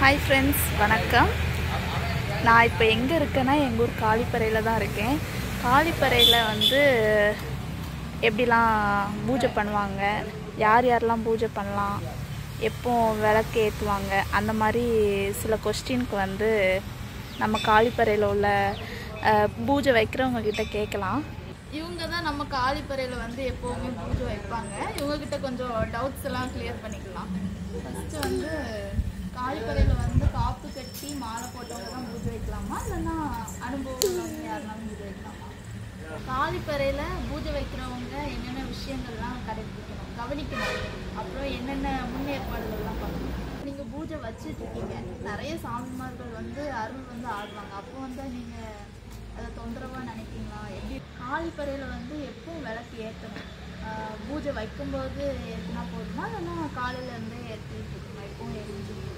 hi friends வணக்கம் நான் இப்போ எங்கே இருக்கேன்னா எங்கள் ஊர் காளிப்பறையில் தான் இருக்கேன் காளிப்பறையில் வந்து எப்படிலாம் பூஜை பண்ணுவாங்க யார் யாரெல்லாம் பூஜை பண்ணலாம் எப்போ விளக்கு ஏற்றுவாங்க அந்த மாதிரி சில கொஸ்டினுக்கு வந்து நம்ம காளிப்பறையில் உள்ள அஹ், பூஜை வைக்கிறவங்க கிட்ட கேட்கலாம் இவங்க தான் நம்ம காளிப்பறையில் வந்து எப்போவுமே பூஜை வைப்பாங்க இவங்ககிட்ட கொஞ்சம் டவுட்ஸ் எல்லாம் கிளியர் பண்ணிக்கலாம் ஃபஸ்ட்டு வந்து காளிப்பறையில் வந்து காப்பு கட்டி மாலை போட்டவங்க தான் பூஜை வைக்கலாமா இல்லைன்னா அனுபவம் உள்ளவங்க யாருனாலும் பூஜை வைக்கலாமா காளிப்பறையில் பூஜை வைக்கிறவங்க என்னென்ன விஷயங்கள்லாம் கடைபிடிக்கணும் கவனிக்கணும் அப்புறம் என்னென்ன முன்னேற்பாடுகள்லாம் பண்ணணும் நீங்கள் பூஜை வச்சுட்டு இருக்கீங்க நிறைய சாமிமார்கள் வந்து அருள் வந்து ஆடுவாங்க அப்போ வந்து நீங்கள் அதை தொந்தரவாக நினைப்பீங்களா எப்படி காளிப்பறையில் வந்து எப்பவும் விளக்கு ஏற்றணும் பூஜை வைக்கும்போது ஏற்றினா போதுமா இல்லைன்னா காலையிலேருந்தே ஏற்றிட்டு இருக்கணும் எப்பவும் ஏற்றிட்டு